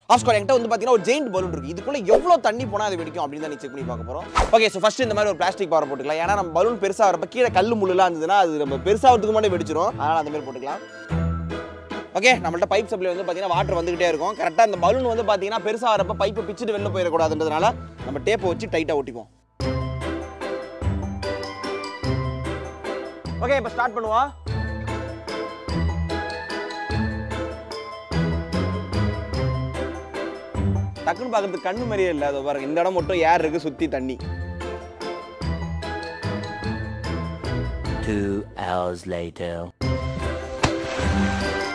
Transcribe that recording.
ஆஃப்கோர் என்கிட்ட வந்து பார்த்தீங்கன்னா ஒரு ஜெயிண்ட் பலூன் இருக்கு இதுக்குள்ள எவ்வளோ தண்ணி போனால் அது வெடிக்கும் அப்படின்னு தான் நீ செக் பண்ணி பார்க்க போகிறோம் ஓகே ஸோ ஃபர்ஸ்ட் இந்த மாதிரி ஒரு பிளாஸ்டிக் கவர் போட்டுக்கலாம் ஏன்னா நம்ம பலூன் பெருசாக வரப்ப கீழே கல் முள்ளுலாம் இருந்ததுன்னா அது நம்ம பெருசாகிறதுக்கு முன்னாடி வெடிச்சிரும் அதனால் அந்த மாதிரி போட்டுக்கலாம் ஓகே நம்மள்ட்ட பைப் சப்ளை வந்து பார்த்தீங்கன்னா வாட்டர் வந்துகிட்டே இருக்கும் கரெக்டாக அந்த பலூன் வந்து பார்த்தீங்கன்னா பெருசாக வரப்ப பைப்பை பிச்சுட்டு வெளில போயிடக்கூடாதுன்றதுனால நம்ம டேப்பை வச்சு டைட்டாக ஒட்டிப்போம் ஓகே இப்போ ஸ்டார்ட் பண்ணுவோம் டக்குன்னு பார்க்கறதுக்கு கண்ணு மாதிரியே இல்லை அதை பாருங்க இந்த இடம் மட்டும் ஏர் இருக்கு சுற்றி தண்ணி Two hours later.